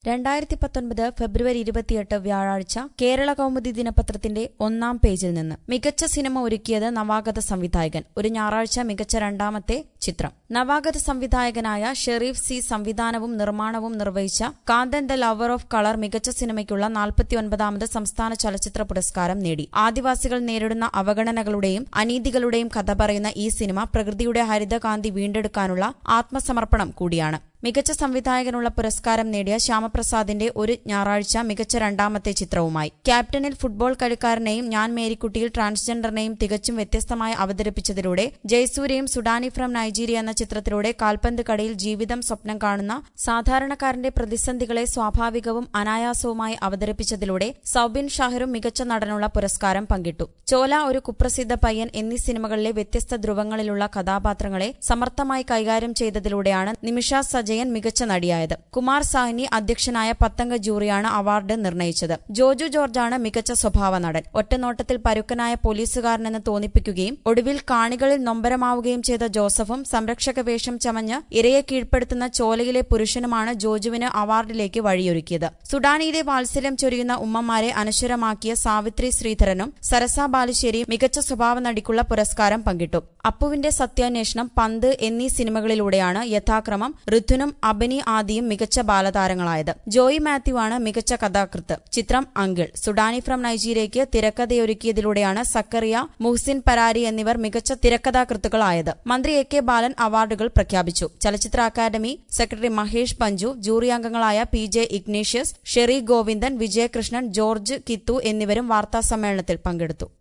രണ്ടായിരത്തി പത്തൊൻപത് ഫെബ്രുവരി ഇരുപത്തിയെട്ട് വ്യാഴാഴ്ച കേരള കൗമുദി ദിനപത്രത്തിന്റെ ഒന്നാം പേജിൽ നിന്ന് മികച്ച സിനിമ ഒരുക്കിയത് നവാഗത സംവിധായകൻ ഒരു ഞായറാഴ്ച മികച്ച രണ്ടാമത്തെ ചിത്രം നവാഗത സംവിധായകനായ ഷെറീഫ് സി സംവിധാനവും നിർമ്മാണവും നിർവഹിച്ച Kanthan the lover of colour മികച്ച സിനിമയ്ക്കുള്ള നാൽപ്പത്തിയൊൻപതാമത് സംസ്ഥാന ചലച്ചിത്ര പുരസ്കാരം നേടി ആദിവാസികൾ നേരിടുന്ന അവഗണനകളുടെയും അനീതികളുടെയും കഥ പറയുന്ന ഈ സിനിമ പ്രകൃതിയുടെ ഹരിതകാന്തി വീണ്ടെടുക്കാനുള്ള ആത്മസമർപ്പണം കൂടിയാണ് മികച്ച സംവിധായകനുള്ള പുരസ്കാരം നേടിയ ശ്യാമപ്രസാദിന്റെ ഒരു ഞായറാഴ്ച മികച്ച രണ്ടാമത്തെ ചിത്രവുമായി ക്യാപ്റ്റനിൽ ഫുട്ബോൾ കളിക്കാരനെയും ഞാൻ മേരിക്കുട്ടിയിൽ ട്രാൻസ്ജെൻഡറിനെയും തികച്ചും വ്യത്യസ്തമായി അവതരിപ്പിച്ചതിലൂടെ ജയസൂര്യയും സുഡാനി ഫ്രം നൈജീരിയ എന്ന ചിത്രത്തിലൂടെ കാൽപന്ത് കടയിൽ ജീവിതം സ്വപ്നം കാണുന്ന സാധാരണക്കാരന്റെ പ്രതിസന്ധികളെ സ്വാഭാവികവും അനായാസവുമായി അവതരിപ്പിച്ചതിലൂടെ സൌബിൻ ഷാഹിറും മികച്ച നടനുള്ള പുരസ്കാരം പങ്കിട്ടു ചോല ഒരു കുപ്രസിദ്ധ പയ്യൻ എന്നീ സിനിമകളിലെ വ്യത്യസ്ത ധ്രുവങ്ങളിലുള്ള കഥാപാത്രങ്ങളെ സമർത്ഥമായി കൈകാര്യം ചെയ്തതിലൂടെയാണ് നിമിഷ സജയൻ മികച്ച നടിയായത് കുമാർ സാഹ്നി അധ്യക്ഷനായ പത്തംഗ ജൂറിയാണ് അവാർഡ് നിർണയിച്ചത് ജോജു ജോർജാണ് മികച്ച സ്വഭാവ നടൻ ഒറ്റനോട്ടത്തിൽ പരുക്കനായ പോലീസുകാരനെന്ന് തോന്നിപ്പിക്കുകയും ഒടുവിൽ കാണികളിൽ നൊമ്പരമാവുകയും ചെയ്ത ജോസഫും സംരക്ഷക വേഷം ചമഞ്ഞ് ഇരയെ കീഴ്പ്പെടുത്തുന്ന ചോലയിലെ പുരുഷനുമാണ് ജോജുവിന് അവാർഡിലേക്ക് വഴിയൊരുക്കിയത് സുഡാനിയിലെ വാത്സല്യം ചൊരിയുന്ന ഉമ്മമാരെ അനശ്വരമാക്കിയ സാവിത്രി ശ്രീധരനും സരസ ബാലുശ്ശേരിയും മികച്ച സ്വഭാവ നടിക്കുള്ള പുരസ്കാരം പങ്കിട്ടു അപ്പുവിന്റെ സത്യാന്വേഷണം പന്ത് എന്നീ സിനിമകളിലൂടെയാണ് യഥാക്രമം ഋതുനും അബനി ആദിയും മികച്ച ബാലതാരങ്ങളായത് ജോയി മാത്യു ആണ് മികച്ച കഥാകൃത്ത് ചിത്രം അങ്കിൾ സുഡാനി ഫ്രം നൈജീരിയയ്ക്ക് തിരക്കഥയൊരുക്കിയതിലൂടെയാണ് സക്കറിയ മുഹ്സിൻ പരാരി എന്നിവർ മികച്ച തിരക്കഥാകൃത്തുക്കളായത് മന്ത്രി എ കെ ബാലൻ അവാർഡുകൾ പ്രഖ്യാപിച്ചു ചലച്ചിത്ര academy secretary Mahesh Panchu jury അംഗങ്ങളായ പി ജെ ഇഗ്നേഷ്യസ് ഷെറി ഗോവിന്ദൻ വിജയകൃഷ്ണൻ ജോർജ് കിത്തു എന്നിവരും വാർത്താസമ്മേളനത്തിൽ പങ്കെടുത്തു